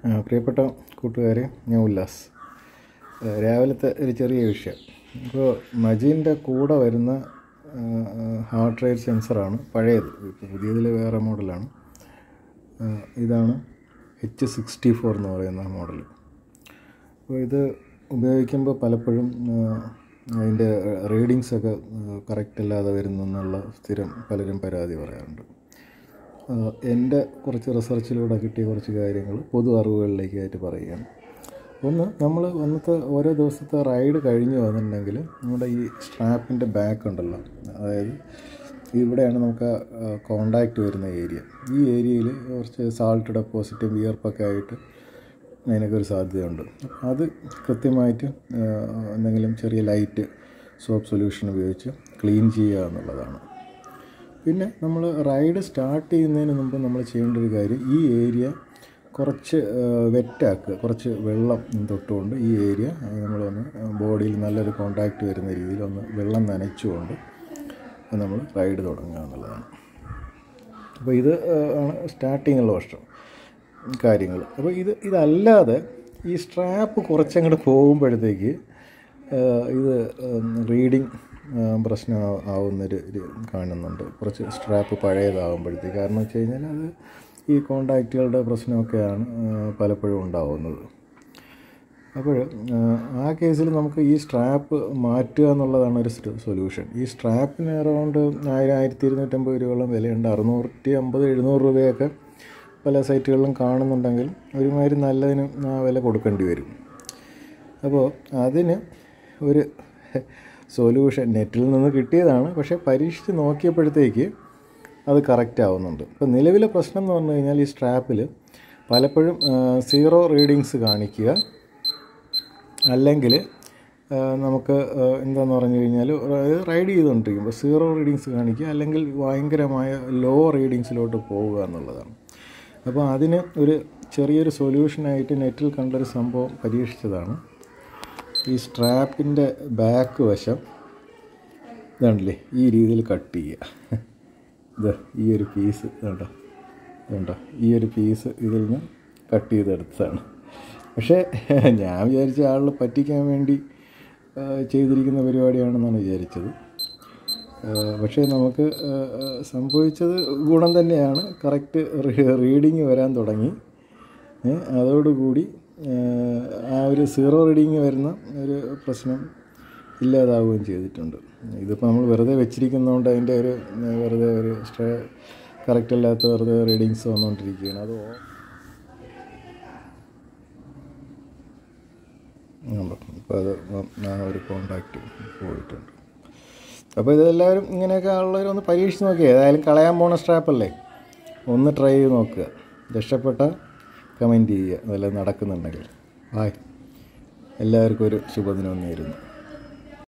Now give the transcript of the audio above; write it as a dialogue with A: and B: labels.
A: ആ, പ്രിയപ്പെട്ട കൂട്ടുകാരെ ഞാൻ ഉല്ലാസ് ആ, രാവിലത്തെ ഒരു ചെറിയ വിഷയം ഇപ്പോൾ മജീൻ്റെ കൂടെ വരുന്ന ഹാർട്ട് റേറ്റ് സെൻസറാണ് പഴയത് ഇപ്പോൾ പുതിയതിൽ വേറെ മോഡലാണ് ആ, ഇതാണ് എച്ച് സിക്സ്റ്റി ഫോർ എന്ന് പറയുന്ന മോഡൽ അപ്പോൾ ഇത് ഉപയോഗിക്കുമ്പോൾ പലപ്പോഴും ആ, അതിൻ്റെ റീഡിങ്സ് ഒക്കെ കറക്റ്റ് അല്ലാതെ വരുന്നു എന്നുള്ള സ്ഥിരം പലരും പരാതി പറയാറുണ്ട് ആഹ് എൻ്റെ കുറച്ച് റിസർച്ചിലൂടെ കിട്ടിയ കുറച്ച് കാര്യങ്ങൾ പൊതു അറിവുകളിലേക്കായിട്ട് പറയുകയാണ് ഒന്ന് നമ്മൾ അന്നത്തെ ഓരോ ദിവസത്തെ റൈഡ് കഴിഞ്ഞു വന്നിട്ടുണ്ടെങ്കിൽ നമ്മുടെ ഈ സ്ട്രാപ്പിൻ്റെ ബാക്ക് ഉണ്ടല്ലോ അതായത് ഇവിടെയാണ് നമുക്ക് കോണ്ടാക്റ്റ് വരുന്ന ഏരിയ ഈ ഏരിയയിൽ കുറച്ച് സാൾട്ട് ഡെപ്പോസിറ്റും വിയർപ്പൊക്കെ ആയിട്ട് അതിനൊക്കെ ഒരു സാധ്യതയുണ്ട് അപ്പം അത് കൃത്യമായിട്ട് ആഹ് എന്തെങ്കിലും ചെറിയ ലൈറ്റ് സോപ്പ് സൊല്യൂഷൻ ഉപയോഗിച്ച് ക്ലീൻ ചെയ്യുക എന്നുള്ളതാണ് പിന്നെ നമ്മൾ റൈഡ് സ്റ്റാർട്ട് ചെയ്യുന്നതിന് മുമ്പ് നമ്മൾ ചെയ്യേണ്ട ഒരു കാര്യം ഈ ഏരിയ കുറച്ച് വെറ്റാക്കുക കുറച്ച് വെള്ളം തൊട്ടുകൊണ്ട് ഈ ഏരിയ നമ്മളൊന്ന് ബോഡിയിൽ നല്ലൊരു കോണ്ടാക്റ്റ് വരുന്ന രീതിയിൽ ഒന്ന് വെള്ളം നനച്ചുകൊണ്ട് നമ്മൾ റൈഡ് തുടങ്ങുക എന്നുള്ളതാണ് അപ്പോൾ ഇത് ഏഹ്, ആണ് സ്റ്റാർട്ടിങ്ങുള്ള വർഷം കാര്യങ്ങൾ അപ്പോൾ ഇത് ഇതല്ലാതെ ഈ സ്ട്രാപ്പ് കുറച്ചങ്ങോട്ട് പോകുമ്പോഴത്തേക്ക് ഏഹ്, ഇത് റീഡിങ് പ്രശ്നം ആ- ആവുന്നൊരു ഇത് കാണുന്നുണ്ട് കുറച്ച് സ്ട്രാപ്പ് പഴയതാകുമ്പോഴത്തേക്ക് കാരണം വെച്ച് കഴിഞ്ഞാൽ അത് ഈ കോണ്ടാക്റ്റുകളുടെ പ്രശ്നമൊക്കെയാണ് ഏഹ്, പലപ്പോഴും ഉണ്ടാവുന്നത് അപ്പോൾ ആ കേസിൽ നമുക്ക് ഈ സ്ട്രാപ്പ് മാറ്റുക എന്നുള്ളതാണ് ഒരു സൊല്യൂഷൻ ഈ സ്ട്രാപ്പിന് അറൗണ്ട് ആയിരം ആയിരത്തി ഇരുന്നൂറ്റമ്പത് രൂപയോളം വിലയുണ്ട് അറുന്നൂറ്റി അമ്പത് എഴുന്നൂറ് രൂപയൊക്കെ പല സൈറ്റുകളിലും കാണുന്നുണ്ടെങ്കിൽ ഒരുമാതിരി നല്ലതിന് ആ വില കൊടുക്കേണ്ടി വരും അപ്പോൾ അതിന് ഒരു സൊല്യൂഷൻ നെറ്റിൽ നിന്ന് കിട്ടിയതാണ് പക്ഷേ പരീക്ഷിച്ച് നോക്കിയപ്പോഴത്തേക്ക് അത് കറക്റ്റ് ആവുന്നുണ്ട് ഇപ്പോൾ നിലവിലെ പ്രശ്നം എന്ന് പറഞ്ഞു കഴിഞ്ഞാൽ ഈ സ്ട്രാപ്പിൽ പലപ്പോഴും സീറോ റീഡിങ്സ് കാണിക്കുക അല്ലെങ്കിൽ നമുക്ക് ആ, എന്താന്ന് പറഞ്ഞു കഴിഞ്ഞാൽ അതായത് റൈഡ് ചെയ്തുകൊണ്ടിരിക്കുമ്പോൾ സീറോ റീഡിങ്സ് കാണിക്കുക അല്ലെങ്കിൽ ഭയങ്കരമായ ലോ റീഡിങ്സിലോട്ട് പോവുക എന്നുള്ളതാണ് അപ്പോൾ അതിന് ഒരു ചെറിയൊരു സൊല്യൂഷനായിട്ട് നെറ്റിൽ കണ്ടൊരു സംഭവം പരീക്ഷിച്ചതാണ് ഈ സ്ട്രാപ്പിൻ്റെ ബാക്ക് വശം ഇതാണല്ലേ ഈ രീതിയിൽ കട്ട് ചെയ്യുക ഇത് ഈ ഒരു പീസ് ഇതുണ്ടോ ഇതുണ്ടോ ഈ ഒരു പീസ് ഇതിൽ നിന്ന് കട്ട് ചെയ്തെടുത്തതാണ് പക്ഷേ ഞാൻ വിചാരിച്ച ആളിൽ പറ്റിക്കാൻ വേണ്ടി ആ, ചെയ്തിരിക്കുന്ന പരിപാടിയാണെന്നാണ് വിചാരിച്ചത് ആ, പക്ഷേ നമുക്ക് ആ, ആ, സംഭവിച്ചത് ഗുണം തന്നെയാണ് കറക്റ്റ് റീഡിങ് വരാൻ തുടങ്ങി ഏ, അതോടുകൂടി ആ, ആ ഒരു സീറോ റീഡിങ് വരുന്ന ഒരു പ്രശ്നം ഇല്ലാതാവുകയും ചെയ്തിട്ടുണ്ട് ഇതിപ്പോൾ നമ്മൾ വെറുതെ വെച്ചിരിക്കുന്നതുകൊണ്ട് അതിൻ്റെ ഒരു ആ, വെറുതെ ഒരു സ്ട്രേ കറക്റ്റ് അല്ലാത്ത വെറുതെ റീഡിങ്സ് വന്നുകൊണ്ടിരിക്കുകയാണ് അത് ഓ- ഉണ്ടോ അപ്പോൾ അത് ആ ഒരു കോണ്ടാക്റ്റ് പോയിട്ടുണ്ട് അപ്പോൾ ഇതെല്ലാവരും ഇങ്ങനെയൊക്കെ ഉള്ളവരൊന്ന് പരീക്ഷിച്ച് നോക്കിയേ ഏതായാലും കളയാൻ പോണ സ്ട്രാപ്പല്ലേ ഒന്ന് ട്രൈ ചെയ്ത് നോക്കുക രക്ഷപ്പെട്ട കമൻറ്റ് ചെയ്യുക അതെല്ലാം നടക്കുന്നുണ്ടെങ്കിൽ ബായ് എല്ലാവർക്കും ഒരു ശുഭദിനം നേരുന്നു